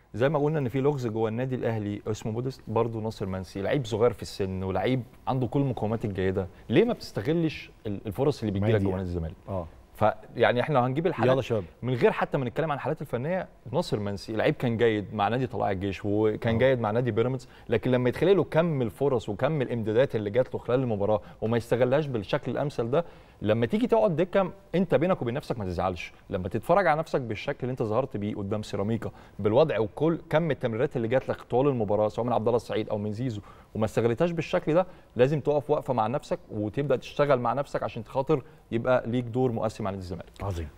زي ما قلنا ان في لغز جوه النادي الاهلي اسمه مودست برضه ناصر منسي لعيب صغير في السن ولعيب عنده كل المقومات الجيده ليه ما بتستغلش ال- الفرص اللي بتجيلك دي جوه يعني. نادي الزمالك اه فيعني احنا هنجيب الحالات يلا شباب من غير حتى ما نتكلم عن الحالات الفنيه ناصر منسي لعيب كان جيد مع نادي طلائع الجيش وكان آه. جيد مع نادي بيراميدز لكن لما يتخلق له كم الفرص وكم الامدادات اللي جات له خلال المباراه وما يستغلهاش بالشكل الامثل ده لما تيجي تقعد دكه انت بينك وبين نفسك ما تزعلش لما تتفرج على نفسك بالشكل اللي انت ظهرت بيه قدام سيراميكا بالوضع وكل كم التمريرات اللي جات لك طول المباراه سواء من عبد الله السعيد او من زيزو وما استغلتهاش بالشكل ده لازم تقف وقفه مع نفسك وتبدا تشتغل مع نفسك عشان خاطر يبقى ليك دور مؤثر مع نادي الزمالك عظيم